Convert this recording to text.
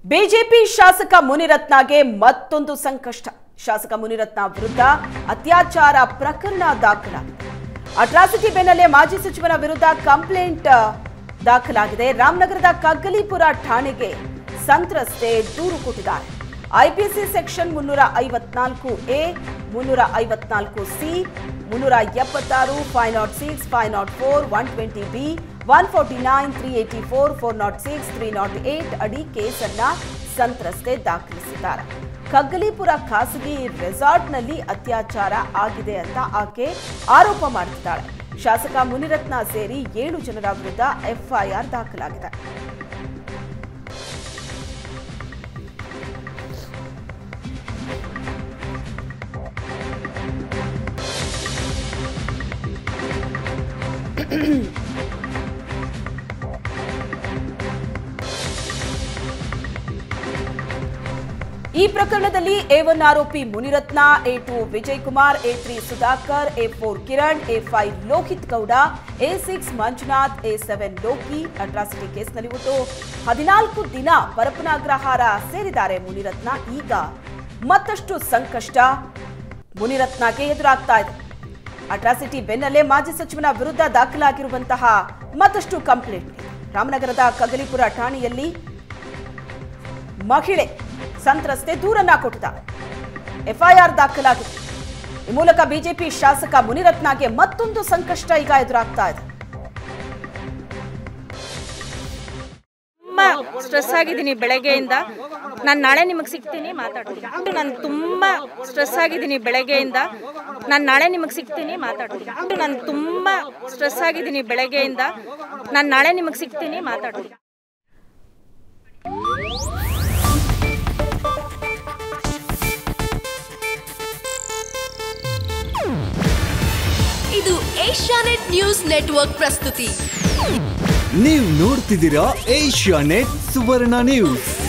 BJP ಶಾಸಕ ಮುನಿರತ್ನಗೆ ಮತ್ತೊಂದು ಸಂಕಷ್ಟ ಶಾಸಕ ಮುನಿರತ್ನ ವಿರುದ್ಧ ಅತ್ಯಾಚಾರ ಪ್ರಕರಣ ದಾಖಲಾಗಿದೆ ಅಟ್ರಾಸಿಟಿ ಬೆನ್ನಲ್ಲೇ ಮಾಜಿ ಸಚಿವನ ವಿರುದ್ಧ ಕಂಪ್ಲೇಂಟ್ ಆ, ದಾಖಲಾಗಿದೆ ರಾಮನಗರದ ಕಗ್ಗಲೀಪುರ ಠಾಣೆಗೆ ಸಂತ್ರಸ್ತೆ ದೂರು ಕೊಟ್ಟಿದ್ದಾರೆ ಐಪಿಸಿ ಸೆಕ್ಷನ್ ಮುನ್ನೂರ ಐವತ್ನಾಲ್ಕು ಎ ಮುನ್ನೂರ ಐವತ್ನಾಲ್ಕು ಸಿ ಮುನ್ನೂರ ಎಪ್ಪತ್ತಾರು five naught six five naught four one twenty B one forty nine three eighty four four naught six three naught eight ಅಡಿ ಕೇಸನ್ನ ಸಂತ್ರಸ್ತೆ ದಾಖಲಿಸಿದ್ದಾರೆ ಕಗ್ಗಲೀಪುರ ಖಾಸಗಿ ರೆಸಾರ್ಟ್ನಲ್ಲಿ ಅತ್ಯಾಚಾರ ಆಗಿದೆ ಅಂತ ಆಕೆ ಆರೋಪ ಮಾಡುತ್ತಿದ್ದಾಳೆ ಶಾಸಕ ಮುನಿರತ್ನ ಸೇರಿ ಏಳು ಜನರ ವಿರುದ್ಧ ಎಫ್ಐಆರ್ ದಾಖಲಾಗಿದೆ ಈ ಪ್ರಕರಣದಲ್ಲಿ ಎ ಒನ್ ಆರೋಪಿ Munirathna A two Vijay Kumar A three Sudhakar A four Kiran A five Lohith Gowda A six Manjunath A seven Loki atrocity ಕೇಸ್ನಲ್ಲಿ ಒಟ್ಟು ಹದಿನಾಲ್ಕು ದಿನ ಪರಪನಾಗ್ರಹಾರ ಸೇರಿದ್ದಾರೆ ಮುನಿರತ್ನ ಈಗ ಮತ್ತಷ್ಟು ಸಂಕಷ್ಟ ಮುನಿರತ್ನಗೆ ಎದುರಾಗ್ತಾ ಇದೆ ಅಟ್ರಾಸಿಟಿ ಬೆನ್ನಲ್ಲೇ ಮಾಜಿ ಸಚಿವನ ವಿರುದ್ಧ ದಾಖಲಾಗಿರುವಂತಹ ಮತ್ತಷ್ಟು ಕಂಪ್ಲೇಂಟ್ ರಾಮನಗರದ ಕಗಲಿಪುರ ಠಾಣೆಯಲ್ಲಿ ಮಹಿಳೆ ಸಂತ್ರಸ್ತೆ ದೂರನ್ನ ಕೊಟ್ಟಿದ್ದಾರೆ ಎಫ್ಐಆರ್ ದಾಖಲಾಗಿದೆ ಈ ಮೂಲಕ ಬಿಜೆಪಿ ಶಾಸಕ ಮುನಿರತ್ನಗೆ ಮತ್ತೊಂದು ಸಂಕಷ್ಟ ಈಗ ಎದುರಾಗ್ತಾ ಇದೆ ತುಂಬಾ ಸ್ಟ್ರೆಸ್ ಆಗಿದ್ದೀನಿ ಬೆಳಗ್ಗೆಯಿಂದ ನಾನು ನಾಳೆ ನಿಮಗೆ ಸಿಗ್ತೀನಿ ಮಾತಾಡ್ತೀನಿ ನಾನು ತುಂಬಾ ಸ್ಟ್ರೆಸ್ ಆಗಿದ್ದೀನಿ ಬೆಳಗ್ಗೆಯಿಂದ ನಾನು ನಾಳೆ ನಿಮಗೆ ಸಿಗ್ತೀನಿ ಮಾತಾಡ್ತೀನಿ ನಾನು ತುಂಬಾ ಸ್ಟ್ರೆಸ್ ಆಗಿದ್ದೀನಿ ಬೆಳಗ್ಗೆಯಿಂದ ನಾನು ನಾಳೆ ನಿಮಗೆ ಸಿಗ್ತೀನಿ ಮಾತಾಡ್ತೀನಿ ಇದು ಏಷ್ಯಾನೆಟ್ ನ್ಯೂಸ್ ನೆಟ್ವರ್ಕ್ ಪ್ರಸ್ತುತಿ ನೀವು ನೋಡ್ತಿದ್ದೀರಾ ಏಷ್ಯಾ ನೆಟ್ ಸುವರ್ಣ ನ್ಯೂಸ್